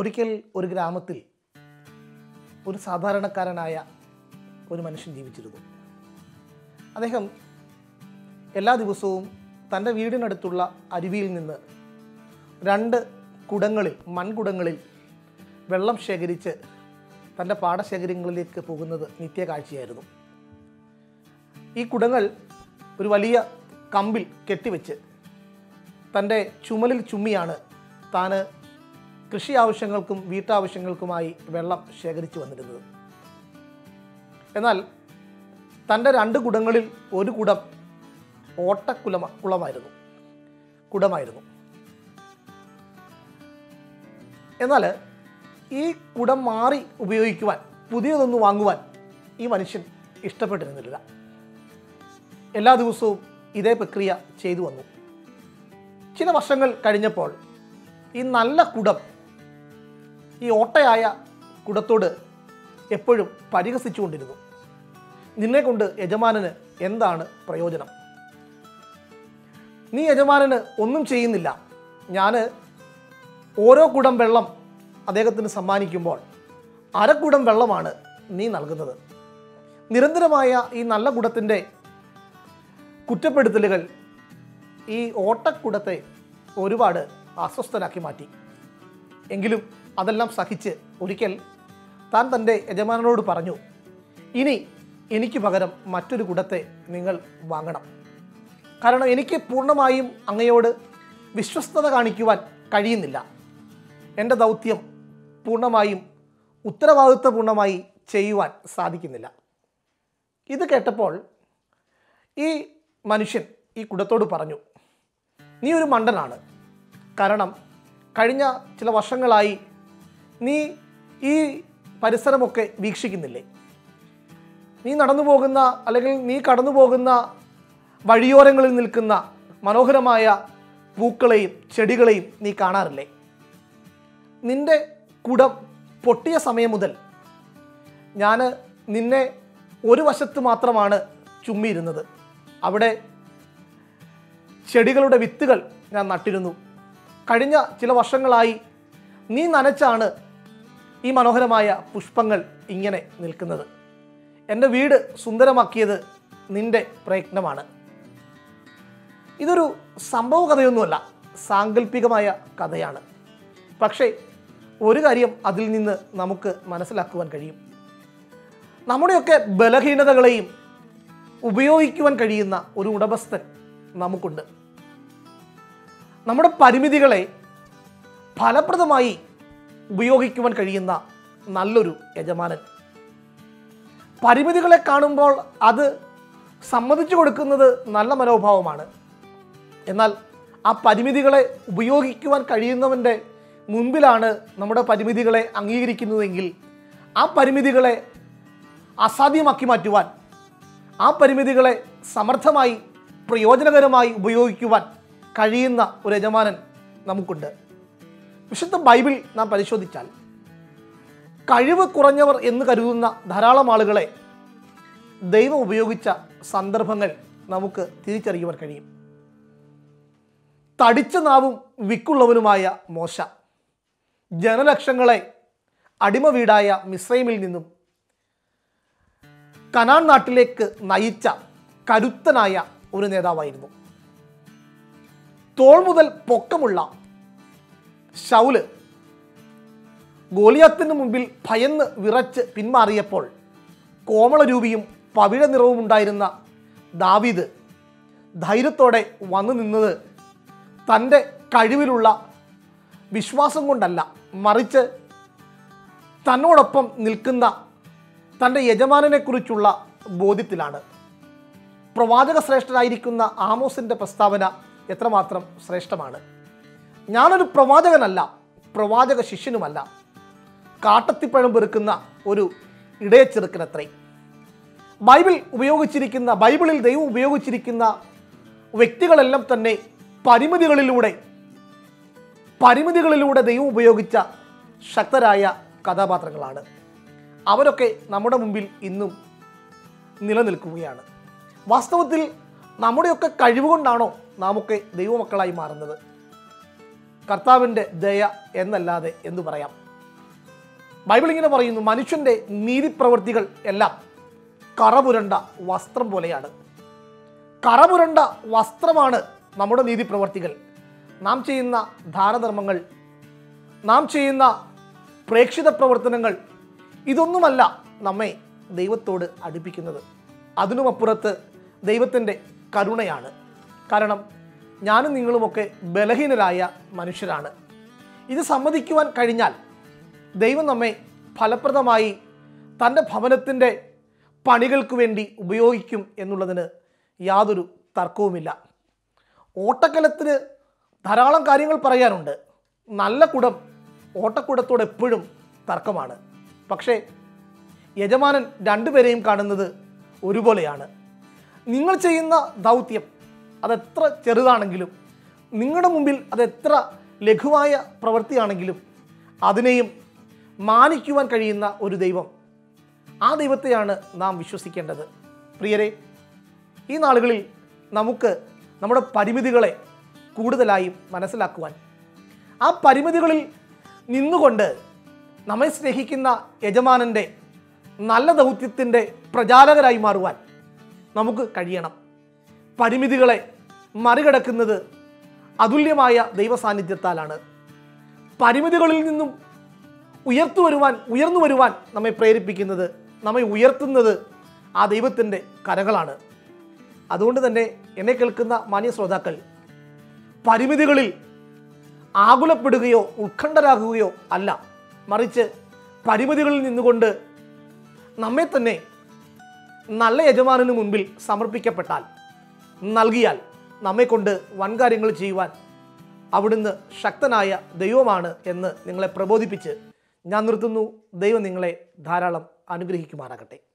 ഒരിക്കൽ ഒരു ഗ്രാമത്തിൽ ഒരു സാധാരണക്കാരനായ ഒരു മനുഷ്യൻ ജീവിച്ചിരുന്നു അദ്ദേഹം എല്ലാ ദിവസവും തൻ്റെ വീടിനടുത്തുള്ള അരുവിയിൽ നിന്ന് രണ്ട് കുടങ്ങളിൽ മൺകുടങ്ങളിൽ വെള്ളം ശേഖരിച്ച് തൻ്റെ പാടശേഖരങ്ങളിലേക്ക് പോകുന്നത് നിത്യകാഴ്ചയായിരുന്നു ഈ കുടങ്ങൾ ഒരു വലിയ കമ്പിൽ കെട്ടിവെച്ച് തൻ്റെ ചുമലിൽ ചുമ്മിയാണ് താൻ കൃഷി ആവശ്യങ്ങൾക്കും വീട്ടാവശ്യങ്ങൾക്കുമായി വെള്ളം ശേഖരിച്ചു വന്നിരുന്നത് എന്നാൽ തൻ്റെ രണ്ട് കുടങ്ങളിൽ ഒരു കുടം ഓട്ടക്കുലമ കുളമായിരുന്നു കുടമായിരുന്നു എന്നാൽ ഈ കുടം മാറി ഉപയോഗിക്കുവാൻ പുതിയതൊന്ന് വാങ്ങുവാൻ ഈ മനുഷ്യൻ ഇഷ്ടപ്പെട്ടിരുന്നില്ല എല്ലാ ദിവസവും ഇതേ പ്രക്രിയ ചെയ്തു വന്നു ചില വർഷങ്ങൾ കഴിഞ്ഞപ്പോൾ ഈ നല്ല കുടം ഈ ഓട്ടയായ കുടത്തോട് എപ്പോഴും പരിഹസിച്ചുകൊണ്ടിരുന്നു നിന്നെ കൊണ്ട് യജമാനന് എന്താണ് പ്രയോജനം നീ യജമാനന് ഒന്നും ചെയ്യുന്നില്ല ഞാൻ ഓരോ കുടം വെള്ളം അദ്ദേഹത്തിന് സമ്മാനിക്കുമ്പോൾ അരക്കുടം വെള്ളമാണ് നീ നൽകുന്നത് നിരന്തരമായ ഈ നല്ല കുടത്തിൻ്റെ കുറ്റപ്പെടുത്തലുകൾ ഈ ഓട്ടക്കുടത്തെ ഒരുപാട് അസ്വസ്ഥനാക്കി മാറ്റി എങ്കിലും അതെല്ലാം സഹിച്ച് ഒരിക്കൽ താൻ തൻ്റെ യജമാനനോട് പറഞ്ഞു ഇനി എനിക്ക് പകരം മറ്റൊരു കുടത്തെ നിങ്ങൾ വാങ്ങണം കാരണം എനിക്ക് പൂർണ്ണമായും അങ്ങയോട് വിശ്വസ്തത കാണിക്കുവാൻ കഴിയുന്നില്ല എൻ്റെ ദൗത്യം പൂർണ്ണമായും ഉത്തരവാദിത്വപൂർണ്ണമായി ചെയ്യുവാൻ സാധിക്കുന്നില്ല ഇത് കേട്ടപ്പോൾ ഈ മനുഷ്യൻ ഈ കുടത്തോട് പറഞ്ഞു നീ ഒരു മണ്ടനാണ് കാരണം കഴിഞ്ഞ ചില വർഷങ്ങളായി നീ ഈ പരിസരമൊക്കെ വീക്ഷിക്കുന്നില്ലേ നീ നടന്നു പോകുന്ന അല്ലെങ്കിൽ നീ കടന്നു പോകുന്ന വഴിയോരങ്ങളിൽ നിൽക്കുന്ന മനോഹരമായ പൂക്കളെയും ചെടികളെയും നീ കാണാറില്ലേ നിന്റെ കുടം പൊട്ടിയ സമയം മുതൽ ഞാൻ നിന്നെ ഒരു വശത്ത് മാത്രമാണ് ചുമ്മിയിരുന്നത് അവിടെ ചെടികളുടെ വിത്തുകൾ ഞാൻ നട്ടിരുന്നു കഴിഞ്ഞ ചില വർഷങ്ങളായി നീ നനച്ചാണ് ഈ മനോഹരമായ പുഷ്പങ്ങൾ ഇങ്ങനെ നിൽക്കുന്നത് എൻ്റെ വീട് സുന്ദരമാക്കിയത് നിന്റെ പ്രയത്നമാണ് ഇതൊരു സംഭവ കഥയൊന്നുമല്ല സാങ്കല്പികമായ കഥയാണ് പക്ഷേ ഒരു കാര്യം അതിൽ നിന്ന് നമുക്ക് മനസ്സിലാക്കുവാൻ കഴിയും നമ്മുടെയൊക്കെ ബലഹീനതകളെയും ഉപയോഗിക്കുവാൻ കഴിയുന്ന ഒരു ഉടമസ്ഥൻ നമുക്കുണ്ട് നമ്മുടെ പരിമിതികളെ ഫലപ്രദമായി ഉപയോഗിക്കുവാൻ കഴിയുന്ന നല്ലൊരു യജമാനൻ പരിമിതികളെ കാണുമ്പോൾ അത് സമ്മതിച്ചു കൊടുക്കുന്നത് നല്ല മനോഭാവമാണ് എന്നാൽ ആ പരിമിതികളെ ഉപയോഗിക്കുവാൻ കഴിയുന്നവൻ്റെ മുൻപിലാണ് നമ്മുടെ പരിമിതികളെ അംഗീകരിക്കുന്നതെങ്കിൽ ആ പരിമിതികളെ അസാധ്യമാക്കി മാറ്റുവാൻ ആ പരിമിതികളെ സമർത്ഥമായി പ്രയോജനകരമായി ഉപയോഗിക്കുവാൻ കഴിയുന്ന ഒരു യജമാനൻ നമുക്കുണ്ട് വിശുദ്ധ ബൈബിൾ നാം പരിശോധിച്ചാൽ കഴിവ് കുറഞ്ഞവർ എന്ന് കരുതുന്ന ധാരാളം ആളുകളെ ദൈവം ഉപയോഗിച്ച സന്ദർഭങ്ങൾ നമുക്ക് തിരിച്ചറിയുവാൻ കഴിയും തടിച്ച നാവും വിക്കുള്ളവനുമായ മോശ ജനലക്ഷങ്ങളെ അടിമ വീടായ മിസ്രൈമിൽ നിന്നും കനാൻ നാട്ടിലേക്ക് നയിച്ച കരുത്തനായ ഒരു നേതാവായിരുന്നു തോൾ മുതൽ പൊക്കമുള്ള ഷൗല് ഗോലിയാത്തിന് മുമ്പിൽ ഭയന്ന് വിറച്ച് പിന്മാറിയപ്പോൾ കോമളരൂപിയും പവിഴ നിറവും ഉണ്ടായിരുന്ന ദാവീദ് ധൈര്യത്തോടെ വന്നു നിന്നത് തൻ്റെ കഴിവിലുള്ള വിശ്വാസം കൊണ്ടല്ല മറിച്ച് തന്നോടൊപ്പം നിൽക്കുന്ന തൻ്റെ യജമാനനെക്കുറിച്ചുള്ള ബോധ്യത്തിലാണ് പ്രവാചക ശ്രേഷ്ഠനായിരിക്കുന്ന ആമോസിൻ്റെ പ്രസ്താവന എത്രമാത്രം ശ്രേഷ്ഠമാണ് ഞാനൊരു പ്രവാചകനല്ല പ്രവാചക ശിഷ്യനുമല്ല കാട്ടത്തിപ്പഴം പെറുക്കുന്ന ഒരു ഇടയച്ചെറുക്കനത്രേ ബൈബിൾ ഉപയോഗിച്ചിരിക്കുന്ന ബൈബിളിൽ ദൈവം ഉപയോഗിച്ചിരിക്കുന്ന വ്യക്തികളെല്ലാം തന്നെ പരിമിതികളിലൂടെ പരിമിതികളിലൂടെ ദൈവം ഉപയോഗിച്ച ശക്തരായ കഥാപാത്രങ്ങളാണ് അവരൊക്കെ നമ്മുടെ മുമ്പിൽ ഇന്നും നിലനിൽക്കുകയാണ് വാസ്തവത്തിൽ നമ്മുടെയൊക്കെ കഴിവുകൊണ്ടാണോ നാമൊക്കെ ദൈവമക്കളായി മാറുന്നത് കർത്താവിൻ്റെ ദയ എന്നല്ലാതെ എന്ന് പറയാം ബൈബിൾ ഇങ്ങനെ പറയുന്നു മനുഷ്യൻ്റെ നീതിപ്രവൃത്തികൾ എല്ലാം കറപുരണ്ട വസ്ത്രം പോലെയാണ് കറപുരണ്ട വസ്ത്രമാണ് നമ്മുടെ നീതിപ്രവർത്തികൾ നാം ചെയ്യുന്ന ദാനധർമ്മങ്ങൾ നാം ചെയ്യുന്ന പ്രേക്ഷിത പ്രവർത്തനങ്ങൾ ഇതൊന്നുമല്ല നമ്മെ ദൈവത്തോട് അടുപ്പിക്കുന്നത് അതിനുമപ്പുറത്ത് ദൈവത്തിൻ്റെ കരുണയാണ് കാരണം ഞാനും നിങ്ങളുമൊക്കെ ബലഹീനരായ മനുഷ്യരാണ് ഇത് സമ്മതിക്കുവാൻ കഴിഞ്ഞാൽ ദൈവം നമ്മെ ഫലപ്രദമായി തൻ്റെ ഭവനത്തിൻ്റെ പണികൾക്ക് വേണ്ടി ഉപയോഗിക്കും എന്നുള്ളതിന് യാതൊരു തർക്കവുമില്ല ഓട്ടക്കലത്തിന് ധാരാളം കാര്യങ്ങൾ പറയാനുണ്ട് നല്ല കുടം ഓട്ടക്കുടത്തോട് എപ്പോഴും തർക്കമാണ് പക്ഷേ യജമാനൻ രണ്ടുപേരെയും കാണുന്നത് ഒരുപോലെയാണ് നിങ്ങൾ ചെയ്യുന്ന ദൗത്യം അതെത്ര ചെറുതാണെങ്കിലും നിങ്ങളുടെ മുമ്പിൽ അതെത്ര ലഘുവായ പ്രവൃത്തിയാണെങ്കിലും അതിനെയും മാനിക്കുവാൻ കഴിയുന്ന ഒരു ദൈവം ആ ദൈവത്തെയാണ് നാം വിശ്വസിക്കേണ്ടത് പ്രിയരെ ഈ നാളുകളിൽ നമുക്ക് നമ്മുടെ പരിമിതികളെ കൂടുതലായും മനസ്സിലാക്കുവാൻ ആ പരിമിതികളിൽ നിന്നുകൊണ്ട് നമ്മെ സ്നേഹിക്കുന്ന യജമാനൻ്റെ നല്ല ദൗത്യത്തിൻ്റെ പ്രചാരകരായി മാറുവാൻ നമുക്ക് കഴിയണം പരിമിതികളെ മറികടക്കുന്നത് അതുല്യമായ ദൈവ സാന്നിധ്യത്താലാണ് പരിമിതികളിൽ നിന്നും ഉയർത്തു വരുവാൻ ഉയർന്നു വരുവാൻ നമ്മെ പ്രേരിപ്പിക്കുന്നത് നമ്മെ ഉയർത്തുന്നത് ആ ദൈവത്തിൻ്റെ കരകളാണ് അതുകൊണ്ട് തന്നെ എന്നെ കേൾക്കുന്ന മാന്യ ശ്രോതാക്കൾ പരിമിതികളിൽ ആകുലപ്പെടുകയോ ഉത്കണ്ഠരാകുകയോ അല്ല മറിച്ച് പരിമിതികളിൽ നിന്നുകൊണ്ട് നമ്മെ തന്നെ നല്ല യജമാനന് മുൻപിൽ സമർപ്പിക്കപ്പെട്ടാൽ നൽകിയാൽ നമ്മെക്കൊണ്ട് വൻകാര്യങ്ങൾ ചെയ്യുവാൻ അവിടുന്ന് ശക്തനായ ദൈവമാണ് എന്ന് നിങ്ങളെ പ്രബോധിപ്പിച്ച് ഞാൻ നിർത്തുന്നു ദൈവം നിങ്ങളെ ധാരാളം അനുഗ്രഹിക്കുമാറാകട്ടെ